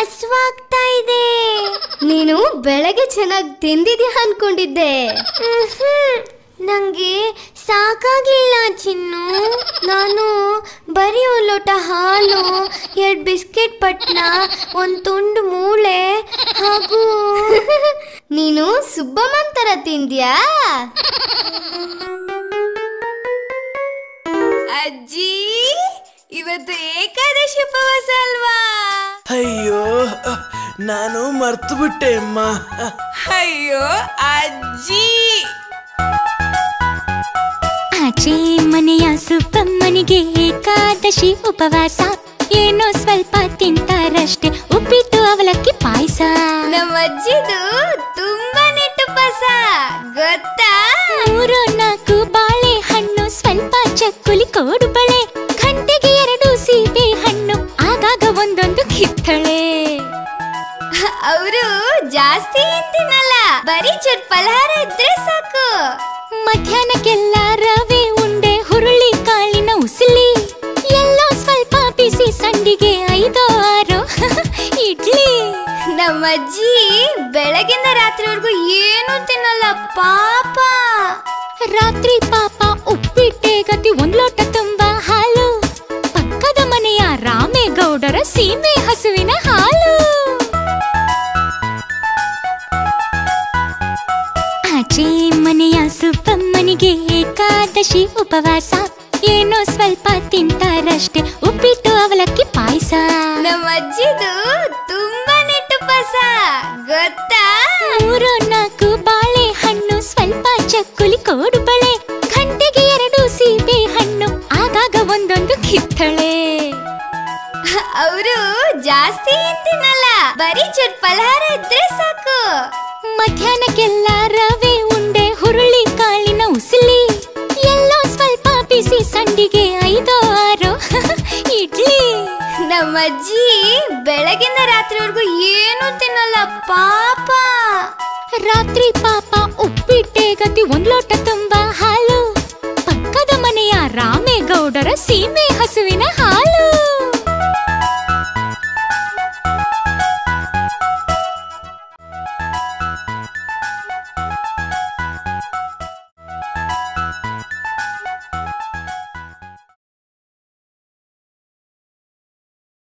ಹಸ್ವಾಗ್ತಾ ಇದೆ ನೀನು ಬೆಳಗ್ಗೆ ಚೆನ್ನಾಗಿ ತಿಂದಿದ್ಯಾ ಅನ್ಕೊಂಡಿದ್ದೆ ಮ್ಹ್ಮ್. ನಂಗೆ ಸಾಕಾಗ್ಲಿಲ್ಲ ಚಿನ್ನು ನಾನು ಬರೀ ಒಂದು ಲೋಟ ಹಾಲು ಎರಡು ಬಿಸ್ಕೆಟ್ ಪಟ್ನ ಒಂದು ತುಂಡು ಮೂಳೆ ಹಾಗೂ ನೀನು ಸುಬ್ಬಮ್ಮನ್ ತರ ತಿಂದ್ಯಾ ಅಜ್ಜಿ ಇವತ್ತು ಏಕಾದಶಿ ಉಪವಾಸ ಅಲ್ವಾ ಅಯ್ಯೋ ನಾನು ಮರ್ತು ಬಿಟ್ಟೆ ಅಮ್ಮ ಅಯ್ಯೋ ಅಜ್ಜಿ ಆಚೆ ಮನೆಯ ಸುಬ್ಬಮ್ಮನಿಗೆ ಏಕಾದಶಿ ಉಪವಾಸ ಏನೋ ಸ್ವಲ್ಪ ತಿಂತಾರಷ್ಟೇ ಉಪ್ಪಿಟ್ಟು ಅವಲಕ್ಕಿ ಪಾಯಸ ನಮ್ಮ ಅಜ್ಜಿದು ತುಂಬಾ ನೆಟ್ಟು ಉಪವಾಸ ಗೊತ್ತಾ ಮೂರು ನಾಲ್ಕು ಬಾಳೆ ಹಣ್ಣು ಸ್ವಲ್ಪ ಚಕ್ಕುಲಿ ಕೋಡು ಬಳೆ ಗಂಟೆಗೆ ಎರಡು ಸೀಬೆ ಹಣ್ಣು ಆಗಾಗ ಒಂದೊಂದು ಕಿತ್ತಳೆ ಅವರು ಜಾಸ್ತಿ ಏನ್ ತಿನ್ನಲ್ಲ ಬರೀ ಚೂರ್ ಫಲಹಾರ ಇದ್ರೆ ಸಾಕು ಮಧ್ಯಾಹ್ನಕ್ಕೆಲ್ಲ ರವೆ ಉಂಡೆ ಹುರುಳಿ ಕಾಳಿನ ಉಸಿಲಿ ಎಲ್ಲೋ ಸ್ವಲ್ಪ ಬಿಸಿ ಸಂಡಿಗೆ ಐದೋ ಆರೋ ಇಡ್ಲಿ ನಮ್ಮ ಅಜ್ಜಿ ಬೆಳಗಿಂದ ರಾತ್ರಿವರೆಗೂ ಏನು ತಿನ್ನಲ್ಲ ಪಾಪ ರಾತ್ರಿ ಪಾಪ ಉಪ್ಪಿಟ್ಟೆ ಗತಿ ಒಂದ್ ಲೋಟ ತುಂಬಾ ಹಾಲು ಪಕ್ಕದ ಮನೆಯ ರಾಮೇಗೌಡರ ಸೀಮೆ ಹಸುವಿನ ಹಾಲು ಆಚೆ ಮನೆಯ ಸುಬ್ಬಮ್ಮನಿಗೆ ಏಕಾದಶಿ ಉಪವಾಸ ಏನೋ ಸ್ವಲ್ಪ ತಿಂತಾರಷ್ಟೇ ಉಪ್ಪಿಟ್ಟು ಅವಲಕ್ಕಿ ಪಾಯಸ ನಮ್ಮ ಅಜ್ಜಿದು ತುಂಬಾ ನೆಟ್ಟು ಉಪವಾಸ ಗೊತ್ತಾ ಮೂರು ನಾಲ್ಕು ಬಾಳೆ ಹಣ್ಣು ಸ್ವಲ್ಪ ಚಕ್ಕುಲಿ ಕೋಡು ಬಳೆ ಗಂಟೆಗೆ ಎರಡು ಸೀಬೆ ಹಣ್ಣು ಆಗಾಗ ಒಂದೊಂದು ಕಿತ್ತಳೆ ಅವರು ಜಾಸ್ತಿ ಏನ್ ತಿನ್ನಲ್ಲ ಬರೀ ಚೂರ್ ಫಲಹಾರ ಇದ್ರೆ ಸಾಕು ಮಧ್ಯಾಹ್ನಕ್ಕೆಲ್ಲ ರವೆ ಉಂಡೆ ಹುರುಳಿ ಕಾಳಿನ ಉಸಿಲಿ ಎಲ್ಲೋ ಸ್ವಲ್ಪ ಬಿಸಿ ಸಂಡಿಗೆ ಐದೋ ಆರೋ ಇಡ್ಲಿ ನಮ್ಮ ಅಜ್ಜಿ ಬೆಳಗಿಂದ ರಾತ್ರಿವರೆಗೂ ಏನು ತಿನ್ನಲ್ಲ ಪಾಪ ರಾತ್ರಿ ಪಾಪ ಉಪ್ಪಿಟ್ಟೆ ಗತಿ ಒಂದ್ ಲೋಟ ತುಂಬಾ ಹಾಲು ಪಕ್ಕದ ಮನೆಯ ರಾಮೇಗೌಡರ ಸೀಮೆ ಹಸುವಿನ ಹಾಲು